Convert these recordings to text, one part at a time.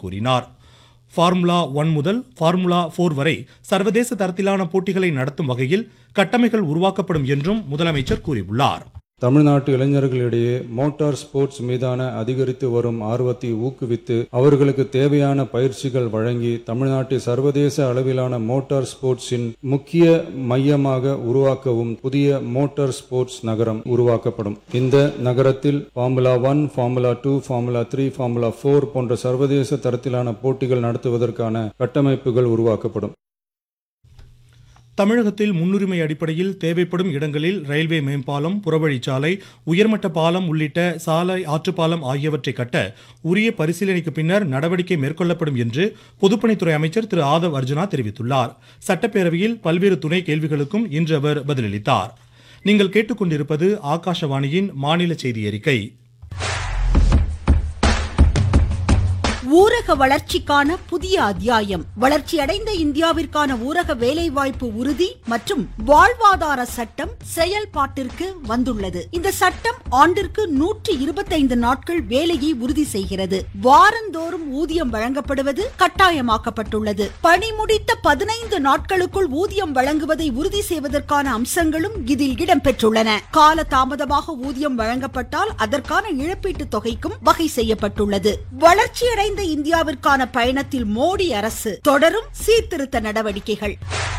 கூறினார் formula one முதல் formula four வரை சர்வதேச தரத்திலான போட்டிகளை நடத்தும் வகையில் கட்டமைகள் உருவாக்கப்படும் என்றும் முதலமைச்சர் கூறியுள்ளார் தமிழ்நாட்டு இளைஞர்களிடையே மோட்டார் ஸ்போர்ட்ஸ் மீதான அதிகரித்து வரும் ஆர்வத்தை ஊக்குவித்து அவர்களுக்கு தேவையான பயிற்சிகள் வழங்கி தமிழ்நாட்டை சர்வதேச அளவிலான மோட்டார் ஸ்போர்ட்ஸின் முக்கிய மையமாக உருவாக்கவும் புதிய மோட்டார் ஸ்போர்ட்ஸ் நகரம் உருவாக்கப்படும் இந்த நகரத்தில் formula one formula two formula three formula four போன்ற சர்வதேச தரத்திலான போட்டிகள் நடத்துவதற்கான கட்டமைப்புகள் உருவாக்கப்படும் தமிழகத்தில் முன்னுரிமை அடிப்படையில் தேவைப்படும் இடங்களில் ரயில்வே மேம்பாலம் புறவழிச்சாலை உயர்மட்ட பாலம் உள்ளிட்ட சாலை ஆற்றுப்பாலம் ஆகியவற்றை கட்ட உரிய பரிசீலனைக்கு பின்னர் நடவடிக்கை மேற்கொள்ளப்படும் என்று பொதுப்பணித்துறை அமைச்சர் திரு ஆதவ் அர்ஜுனா தெரிவித்துள்ளார் சட்டப்பேரவையில் பல்வேறு துணை கேள்விகளுக்கும் இன்று அவர் பதிலளித்தார் நீங்கள் கேட்டுக்கொண்டிருப்பது ஆகாஷவாணியின் மாநில செய்தி அறிக்கை ஊரக வளர்ச்சிக்கான புதிய அத்தியாயம் வளர்ச்சியடைந்த இந்தியாவிற்கான ஊரக வேலைவாய்ப்பு உறுதி மற்றும் வாழ்வாதார சட்டம் செயல்பாட்டிற்கு வந்துள்ளது இந்த சட்டம் ஆண்டிற்கு நூற்றி இருபத்தைந்து நாட்கள் வேலையை உறுதி செய்கிறது வாரந்தோறும் ஊதியம் வழங்கப்படுவது கட்டாயமாக்கப்பட்டுள்ளது பணி முடித்த பதினைந்து நாட்களுக்குள் ஊதியம் வழங்குவதை உறுதி செய்வதற்கான அம்சங்களும் இதில் இடம்பெற்றுள்ளன கால தாமதமாக ஊதியம் வழங்கப்பட்டால் அதற்கான இழப்பீட்டுத் தொகைக்கும் வகை செய்யப்பட்டுள்ளது வளர்ச்சியடைந்த இந்தியாவிற்கான பயணத்தில் மோடி அரசு தொடரும் சீர்திருத்த நடவடிக்கைகள்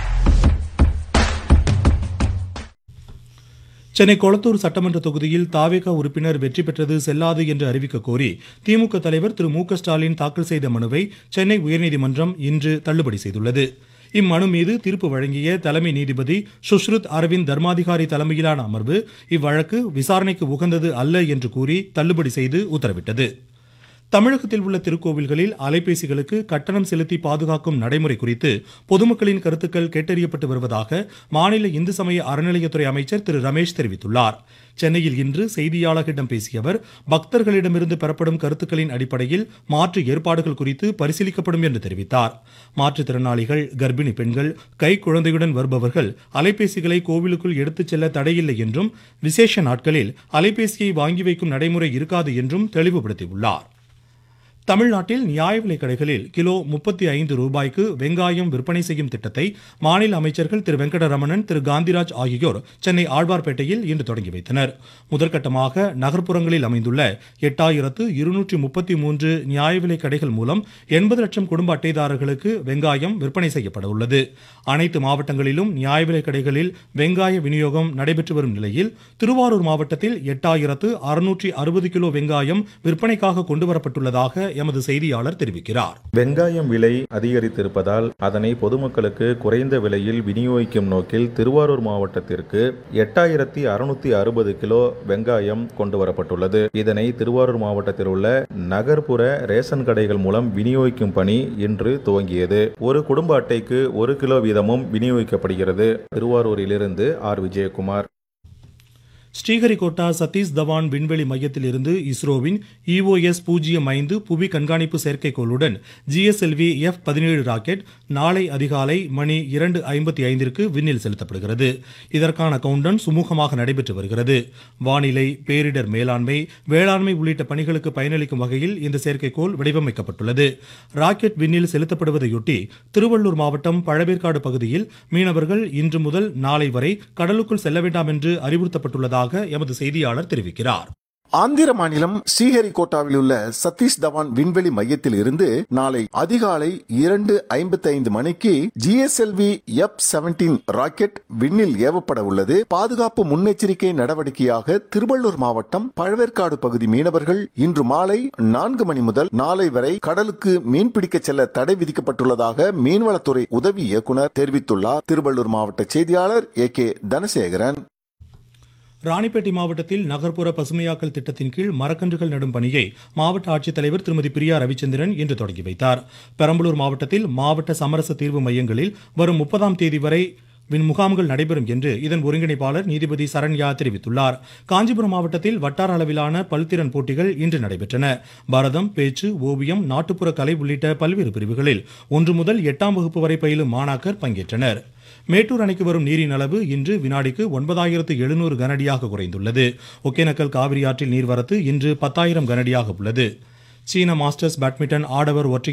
சென்னை கொளத்தூர் சட்டமன்ற தொகுதியில் தாவேகா உறுப்பினர் வெற்றி பெற்றது செல்லாது என்று அறிவிக்க கோரி திமுக தலைவர் திரு மு க ஸ்டாலின் தாக்கல் செய்த மனுவை சென்னை உயர்நீதிமன்றம் இன்று தள்ளுபடி செய்துள்ளது இம்மனு மீது தீர்ப்பு வழங்கிய தலைமை நீதிபதி சுஷ்ருத் அரவிந்த் தர்மாதிகாரி தலைமையிலான அமர்வு இவ்வழக்கு விசாரணைக்கு உகந்தது அல்ல என்று கூறி தள்ளுபடி செய்து உத்தரவிட்டது தமிழகத்தில் உள்ள திருக்கோவில்களில் அலைபேசிகளுக்கு கட்டணம் செலுத்தி பாதுகாக்கும் நடைமுறை குறித்து பொதுமக்களின் கருத்துக்கள் கேட்டறியப்பட்டு வருவதாக மாநில இந்து சமய அறநிலையத்துறை அமைச்சர் திரு ரமேஷ் தெரிவித்துள்ளார் சென்னையில் இன்று செய்தியாளர்களிடம் பேசிய அவர் பக்தர்களிடமிருந்து பெறப்படும் கருத்துக்களின் அடிப்படையில் மாற்று ஏற்பாடுகள் குறித்து பரிசீலிக்கப்படும் என்று தெரிவித்தார் மாற்றுத்திறனாளிகள் கர்ப்பிணி பெண்கள் கை குழந்தையுடன் வருபவர்கள் அலைபேசிகளை கோவிலுக்குள் எடுத்துச் செல்ல தடையில்லை என்றும் விசேஷ நாட்களில் அலைபேசியை வாங்கி வைக்கும் நடைமுறை இருக்காது என்றும் தெளிவுபடுத்தியுள்ளார் தமிழ்நாட்டில் நியாய விலைக் கடைகளில் கிலோ முப்பத்தி ஐந்து ரூபாய்க்கு வெங்காயம் விற்பனை செய்யும் திட்டத்தை மாநில அமைச்சர்கள் திரு வெங்கடரமணன் திரு காந்திராஜ் ஆகியோர் சென்னை ஆழ்வார்பேட்டையில் இன்று தொடங்கி வைத்தனர் முதற்கட்டமாக நகர்ப்புறங்களில் அமைந்துள்ள எட்டாயிரத்து இருநூற்றி முப்பத்தி மூன்று நியாய விலைக் கடைகள் மூலம் எண்பது லட்சம் குடும்ப அட்டைதாரர்களுக்கு வெங்காயம் விற்பனை செய்யப்பட உள்ளது அனைத்து மாவட்டங்களிலும் நியாய விலைக் கடைகளில் வெங்காய விநியோகம் நடைபெற்று வரும் நிலையில் திருவாரூர் மாவட்டத்தில் எட்டாயிரத்து அறுநூற்றி அறுபது கிலோ வெங்காயம் விற்பனைக்காக கொண்டுவரப்பட்டுள்ளதாக எமது செய்தியாளர் தெரிவிக்கிறார் வெங்காயம் விலை அதிகரித்திருப்பதால் அதனை பொதுமக்களுக்கு குறைந்த விலையில் விநியோகிக்கும் நோக்கில் திருவாரூர் மாவட்டத்திற்கு எட்டாயிரத்தி அறுநூத்தி அறுபது கிலோ வெங்காயம் கொண்டு வரப்பட்டுள்ளது இதனை திருவாரூர் மாவட்டத்தில் உள்ள நகர்ப்புற ரேஷன் கடைகள் மூலம் விநியோகிக்கும் பணி இன்று துவங்கியது ஒரு குடும்ப அட்டைக்கு ஒரு கிலோ வீதமும் விநியோகிக்கப்படுகிறது திருவாரூரிலிருந்து ஆர் விஜயகுமார் ஸ்ரீஹரிகோட்டா சதீஷ் தவான் விண்வெளி மையத்தில் இருந்து இஸ்ரோவின் இஓஎஸ் பூஜ்ஜியம் ஐந்து புவி கண்காணிப்பு செயற்கைக்கோளுடன் ஜிஎஸ்எல்வி எஃப் பதினேழு ராக்கெட் நாளை அதிகாலை மணி இரண்டு ஐம்பத்தி ஐந்திற்கு விண்ணில் செலுத்தப்படுகிறது இதற்கான கவுண்டன் சுமூகமாக நடைபெற்று வருகிறது வானிலை பேரிடர் மேலாண்மை வேளாண்மை உள்ளிட்ட பணிகளுக்கு பயனளிக்கும் வகையில் இந்த செயற்கைக்கோள் வடிவமைக்கப்பட்டுள்ளது ராக்கெட் விண்ணில் செலுத்தப்படுவதையொட்டி திருவள்ளூர் மாவட்டம் பழவேற்காடு பகுதியில் மீனவர்கள் இன்று முதல் நாளை வரை கடலுக்குள் செல்ல வேண்டாம் என்று அறிவுறுத்தப்பட்டுள்ளதாக எமது செய்தியாளர் தெரிவிக்கிறார் ஆந்திர மாநிலம் ஸ்ரீஹரிகோட்டாவில் உள்ள சதீஷ் தவான் விண்வெளி மையத்தில் இருந்து நாளை அதிகாலை இரண்டு ஐம்பத்தி ஐந்து மணிக்கு ஜிஎஸ்எல்வி எப் செவன்டீன் ராக்கெட் விண்ணில் ஏவப்பட உள்ளது பாதுகாப்பு முன்னெச்சரிக்கை நடவடிக்கையாக திருவள்ளூர் மாவட்டம் பழவேற்காடு பகுதி மீனவர்கள் இன்று மாலை நான்கு மணி முதல் நாளை வரை கடலுக்கு மீன்பிடிக்க செல்ல தடை விதிக்கப்பட்டுள்ளதாக மீன்வளத்துறை உதவி இயக்குநர் தெரிவித்துள்ளார் திருவள்ளூர் மாவட்ட செய்தியாளர் ஏ கே தனசேகரன் ராணிப்பேட்டை மாவட்டத்தில் நகர்ப்புற பசுமையாக்கல் திட்டத்தின் கீழ் மரக்கன்றுகள் நடும் பணியை மாவட்ட ஆட்சித்தலைவர் திருமதி பிரியா ரவிச்சந்திரன் இன்று தொடங்கி வைத்தார் பெரம்பலூர் மாவட்டத்தில் மாவட்ட சமரச தீர்வு மையங்களில் வரும் முப்பதாம் தேதி வரை வின் முகாம்கள் நடைபெறும் என்று இதன் ஒருங்கிணைப்பாளர் நீதிபதி சரண்யா தெரிவித்துள்ளார் காஞ்சிபுரம் மாவட்டத்தில் வட்டார அளவிலான பல்திறன் போட்டிகள் இன்று நடைபெற்றன பரதம் பேச்சு ஓவியம் நாட்டுப்புற கலை உள்ளிட்ட பல்வேறு பிரிவுகளில் ஒன்று முதல் எட்டாம் வகுப்பு வரை பயிலும் மாணாக்கர் பங்கேற்றனர் மேட்டூர் அணைக்கு வரும் நீரின் அளவு இன்று வினாடிக்கு ஒன்பதாயிரத்து எழுநூறு கனடியாக குறைந்துள்ளது ஒகேனக்கல் காவிரி ஆற்றில் நீர்வரத்து இன்று பத்தாயிரம் கனடியாக உள்ளது சீன மாஸ்டர்ஸ் பேட்மிண்டன் ஆடவர் ஒற்றையர்